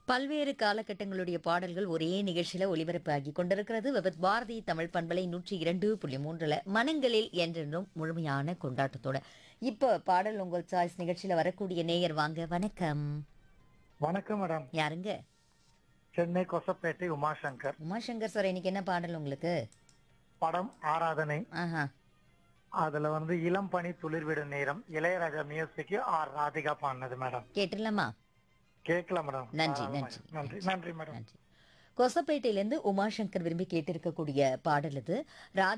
பல்வேறு காலகட்டங்களுடைய பாடல்கள் ஒரே நிகழ்ச்சியில ஒலிபரப்பாகி கொண்டிருக்கிறது விபத் பாரதி தமிழ் பண்பலை நூற்றி இரண்டு புள்ளி மூன்றுல மனங்களில் என்றென்றும் முழுமையான கொண்டாட்டத்தோட இப்போ பாடல் உங்கள் சாய்ஸ் நிகழ்ச்சியில வரக்கூடிய நேயர் வாங்க வணக்கம் வணக்கம் மேடம் யாருங்க சென்னை கொசப்பேட்டை உமாசங்கர் உமாசங்கர் சார் இன்னைக்கு என்ன பாடல் உங்களுக்கு படம் ஆராதனை ஆஹா அதுல வந்து இளம் பனி துளிர்விடும் நேரம் இளையராஜா மியூசிக் ஆர் ராதிகா பாடினது மேடம் கேட்டுடலாமா கேட்கல மேடம் நன்றி, தாராளமா. நன்றி. நன்றி நன்றி மேடம் நன்றி கொசப்பேட்டையிலேருந்து உமாசங்கர் விரும்பி கேட்டிருக்கக்கூடிய பாடல் இது ராதா